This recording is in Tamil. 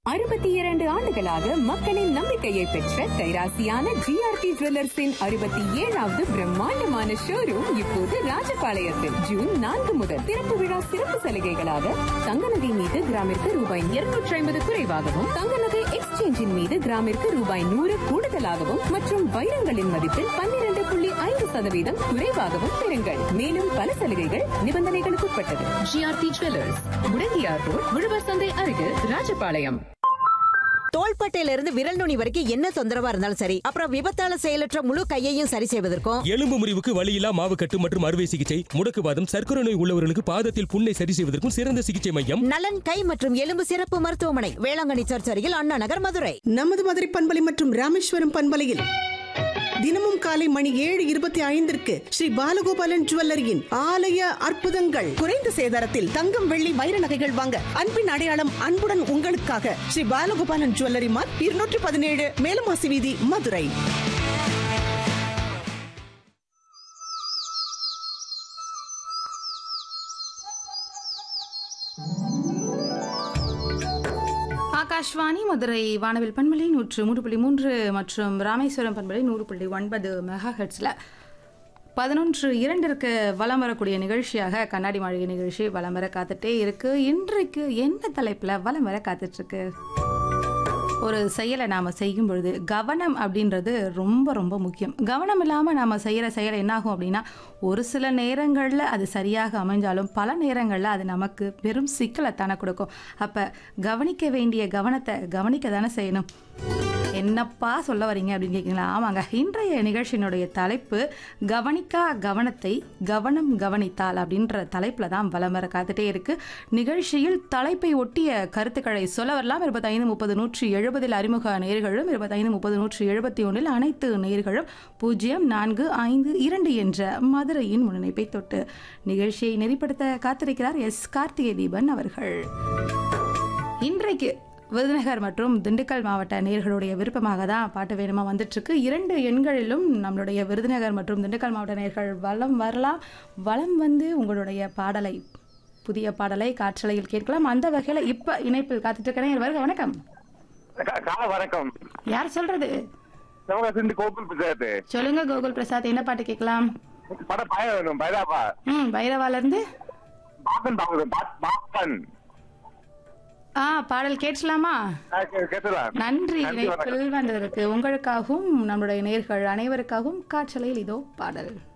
அறுபத்தி இரண்டு ஆண்டுகளாக மக்களின் நம்பிக்கையை பெற்ற கைராசியான ஜிஆர்டி ஜுவல்லர்ஸின் அறுபத்தி ஏழாவது பிரம்மாண்டமான ஷோரூம் இப்போது ராஜபாளையத்தில் ஜூன் நான்கு முதல் திறப்பு விழா சிறப்பு சலுகைகளாக தங்க நகை மீது கிராமிற்கு ரூபாய் இருநூற்றி ஐம்பது குறைவாகவும் தங்க நகை எக்ஸ்சேஞ்சின் மீது கிராமிற்கு ரூபாய் நூறு கூடுதலாகவும் மற்றும் வைரங்களின் மதிப்பில் பன்னிரண்டு புள்ளி ஐந்து சதவீதம் குறைவாகவும் பெறுங்கள் மேலும் பல சலுகைகள் நிபந்தனைகளுக்கு உட்பட்டது ஜிஆர்டி ஜுவல்லர்ஸ் முடங்கியார் ரோட் உழவர் சந்தை அருகில் ராஜபாளையம் தோள்பட்டையில இருந்து விரல் நுனி வரைக்கும் என்ன தொந்தரவா இருந்தாலும் சரி அப்புறம் விபத்தால செயலற்ற முழு கையையும் சரி செய்வதற்கும் எலும்பு முறிவுக்கு வலியில்லா மாவுக்கட்டு மற்றும் அறுவை சிகிச்சை முடக்குவாதம் சர்க்கரை நோய் உள்ளவர்களுக்கு பாதத்தில் புண்ணை சரி செய்வதற்கும் சிறந்த சிகிச்சை மையம் நலன் கை மற்றும் எலும்பு சிறப்பு மருத்துவமனை வேளாங்கண்ணி சர்ச் அருகில் அண்ணா நகர் மதுரை நமது மதுரை பண்பலை மற்றும் ராமேஸ்வரம் பண்பலையில் தினமும் காலை மணி ஏழு இருபத்தி ஐந்திற்கு ஸ்ரீ பாலகோபாலன் ஜுவல்லரியின் ஆலய அற்புதங்கள் குறைந்த சேதாரத்தில் தங்கம் வெள்ளி வைர நகைகள் வாங்க அன்பின் அடையாளம் அன்புடன் உங்களுக்காக ஸ்ரீ பாலகோபாலன் ஜுவல்லரி மார்க் இருநூற்றி பதினேழு மேலமாசி வீதி மதுரை ஆகாஷ்வாணி மதுரை வானவில் பண்பலை நூற்று மூன்று புள்ளி மூன்று மற்றும் ராமேஸ்வரம் பண்பலை நூறு புள்ளி ஒன்பது மெகா ஹெட்ஸில் பதினொன்று இரண்டிற்கு வலம் வரக்கூடிய நிகழ்ச்சியாக கண்ணாடி மாளிகை நிகழ்ச்சி வலம் வர காத்துட்டே இருக்கு இன்றைக்கு என்ன தலைப்பில் வலம் வர காத்துட்ருக்கு ஒரு செயலை நாம் செய்யும் பொழுது கவனம் அப்படின்றது ரொம்ப ரொம்ப முக்கியம் கவனம் இல்லாமல் நாம் செய்கிற செயல் என்னாகும் அப்படின்னா ஒரு சில நேரங்களில் அது சரியாக அமைஞ்சாலும் பல நேரங்களில் அது நமக்கு பெரும் சிக்கலை தானே கொடுக்கும் அப்போ கவனிக்க வேண்டிய கவனத்தை கவனிக்க தானே செய்யணும் என்னப்பா சொல்ல வரீங்க அப்படின்னு கேட்குங்களா ஆமாங்க இன்றைய நிகழ்ச்சியினுடைய தலைப்பு கவனிக்கா கவனத்தை கவனம் கவனித்தால் அப்படின்ற தலைப்பில் தான் வலம் வர காத்துட்டே இருக்கு நிகழ்ச்சியில் தலைப்பை ஒட்டிய கருத்துக்களை சொல்ல வரலாம் இருபத்தைந்து முப்பது நூற்றி எழுபதில் அறிமுக நேர்களும் இருபத்தைந்து முப்பது நூற்றி எழுபத்தி ஒன்றில் அனைத்து நேர்களும் பூஜ்ஜியம் நான்கு ஐந்து இரண்டு என்ற மதுரையின் முன்னிணைப்பை தொட்டு நிகழ்ச்சியை நெறிப்படுத்த காத்திருக்கிறார் எஸ் கார்த்திகை தீபன் அவர்கள் இன்றைக்கு விருதுநகர் மற்றும் திண்டுக்கல் மாவட்ட நேர்களுடைய விருப்பமாக தான் பாட்டு வேணுமா வந்துட்டுருக்கு இரண்டு எண்களிலும் நம்மளுடைய விருதுநகர் மற்றும் திண்டுக்கல் மாவட்ட நேர்கள் வலம் வரலாம் வலம் வந்து உங்களுடைய பாடலை புதிய பாடலை காற்றலையில் கேட்கலாம் அந்த வகையில் இப்போ இணைப்பில் காத்துட்டு இருக்கிறேன் வருக வணக்கம் கா- காலை வணக்கம் யார் சொல்றது சிவகாசிந்து கோகுல் பிரசாத் சொல்லுங்க கோகுல் பிரசாத் என்ன பாட்டு கேட்கலாம் படம் பய வேணும் பயதாப்பா ம் பைரவால இருந்து பாப்பன் பாப்பன் பாப்பன் ஆ பாடல் கேட்கலாமா கேட்டலாம் நன்றி நன்றி வணக்கம் இணைப்பில் வந்ததற்கு உங்களுக்காகவும் நம்முடைய நேர்கள் அனைவருக்காகவும் காற்றலையில் இதோ பாடல்